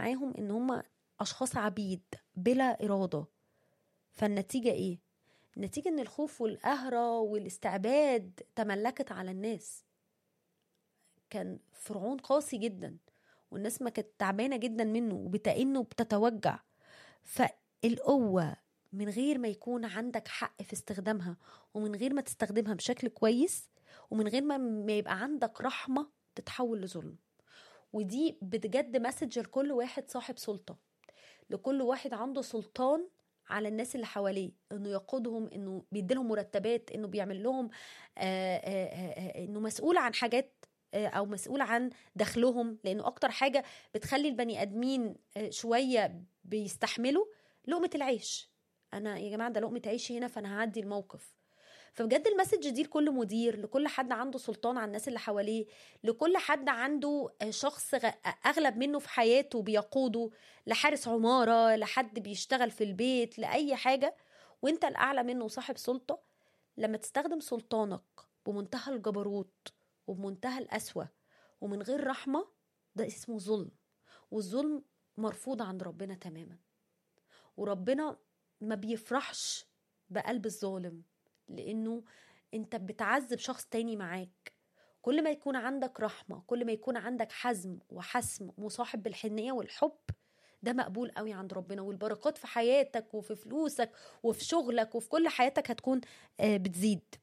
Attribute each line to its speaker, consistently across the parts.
Speaker 1: معاهم ان هم اشخاص عبيد بلا اراده فالنتيجه ايه النتيجه ان الخوف والقهره والاستعباد تملكت على الناس كان فرعون قاسي جدا والناس ما كانت تعبانه جدا منه وبتأنه بتتوجع فالقوه من غير ما يكون عندك حق في استخدامها ومن غير ما تستخدمها بشكل كويس ومن غير ما ما يبقى عندك رحمه تتحول لظلم ودي بجد مسج لكل واحد صاحب سلطه لكل واحد عنده سلطان على الناس اللي حواليه انه يقودهم انه بيديلهم مرتبات انه بيعمل لهم آآ آآ انه مسؤول عن حاجات او مسؤول عن دخلهم لانه اكتر حاجه بتخلي البني ادمين شويه بيستحملوا لقمه العيش انا يا جماعه ده لقمه عيشي هنا فانا هعدي الموقف فبجد المسج دي لكل مدير لكل حد عنده سلطان على الناس اللي حواليه لكل حد عنده شخص اغلب منه في حياته بيقوده لحارس عماره لحد بيشتغل في البيت لاي حاجه وانت الاعلى منه صاحب سلطه لما تستخدم سلطانك بمنتهى الجبروت وبمنتهى القسوه ومن غير رحمه ده اسمه ظلم والظلم مرفوض عند ربنا تماما وربنا ما بيفرحش بقلب الظالم لانه انت بتعذب شخص تاني معاك كل ما يكون عندك رحمة كل ما يكون عندك حزم وحسم مصاحب بالحنية والحب ده مقبول قوي عند ربنا والبركات في حياتك وفي فلوسك وفي شغلك وفي كل حياتك هتكون بتزيد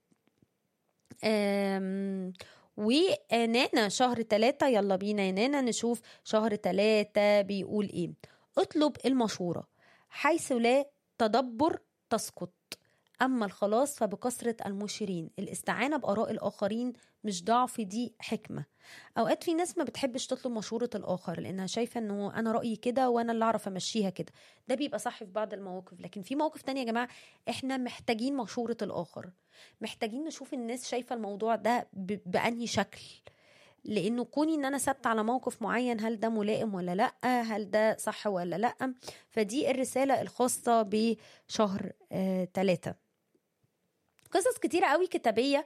Speaker 1: ونانا شهر ثلاثة يلا بينا يا نانا نشوف شهر ثلاثة بيقول ايه اطلب المشورة حيث لا تدبر تسقط أما الخلاص فبكثرة المشيرين الاستعانة بآراء الآخرين مش ضعف دي حكمة أوقات في ناس ما بتحبش تطلب مشورة الآخر لأنها شايفة أنه أنا رأيي كده وأنا اللي أعرف أمشيها كده ده بيبقى صح في بعض المواقف لكن في مواقف تانية يا جماعة إحنا محتاجين مشورة الآخر محتاجين نشوف الناس شايفة الموضوع ده بأنهي شكل لانه كوني ان انا ثابته على موقف معين هل ده ملائم ولا لا هل ده صح ولا لا فدي الرساله الخاصه بشهر ثلاثة قصص كتيرة قوي كتابية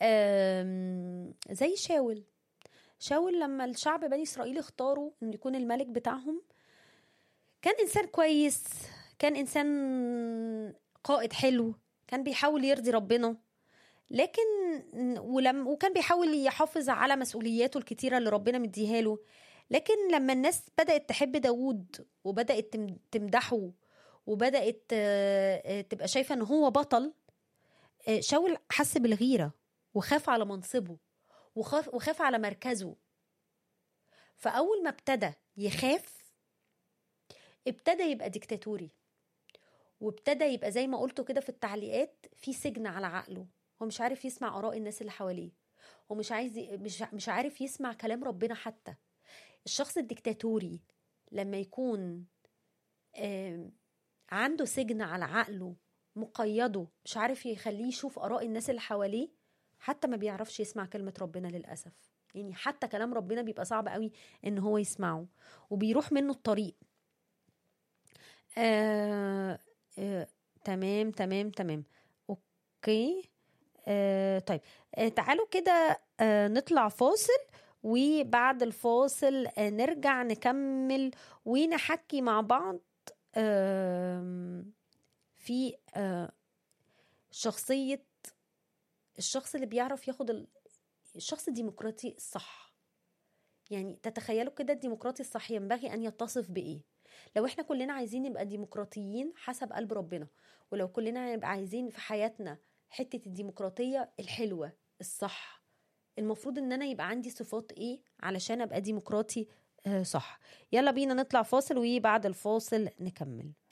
Speaker 1: زي شاول شاول لما الشعب بني إسرائيل اختاروا إنه يكون الملك بتاعهم كان إنسان كويس كان إنسان قائد حلو كان بيحاول يرضي ربنا لكن ولم وكان بيحاول يحافظ على مسؤولياته الكتيرة اللي ربنا مديها له لكن لما الناس بدأت تحب داوود وبدأت تمدحه وبدأت تبقى شايفة إن هو بطل شاول حس بالغيرة وخاف على منصبه وخاف, وخاف على مركزه فأول ما ابتدى يخاف ابتدى يبقى ديكتاتوري وابتدى يبقى زي ما قلته كده في التعليقات في سجن على عقله هو مش عارف يسمع آراء الناس اللي حواليه هو مش عايز مش مش عارف يسمع كلام ربنا حتى الشخص الديكتاتوري لما يكون عنده سجن على عقله مقيده مش عارف يخليه يشوف اراء الناس اللي حواليه حتى ما بيعرفش يسمع كلمه ربنا للاسف يعني حتى كلام ربنا بيبقى صعب قوي ان هو يسمعه وبيروح منه الطريق آه آه تمام تمام تمام اوكي آه طيب آه تعالوا كده آه نطلع فاصل وبعد الفاصل آه نرجع نكمل ونحكي مع بعض آه في شخصية الشخص اللي بيعرف ياخد الشخص الديمقراطي الصح يعني تتخيلوا كده الديمقراطي الصح ينبغي أن يتصف بإيه لو احنا كلنا عايزين نبقى ديمقراطيين حسب قلب ربنا ولو كلنا نبقى عايزين في حياتنا حتة الديمقراطية الحلوة الصح المفروض ان انا يبقى عندي صفات ايه علشان ابقى ديمقراطي صح يلا بينا نطلع فاصل وبعد الفاصل نكمل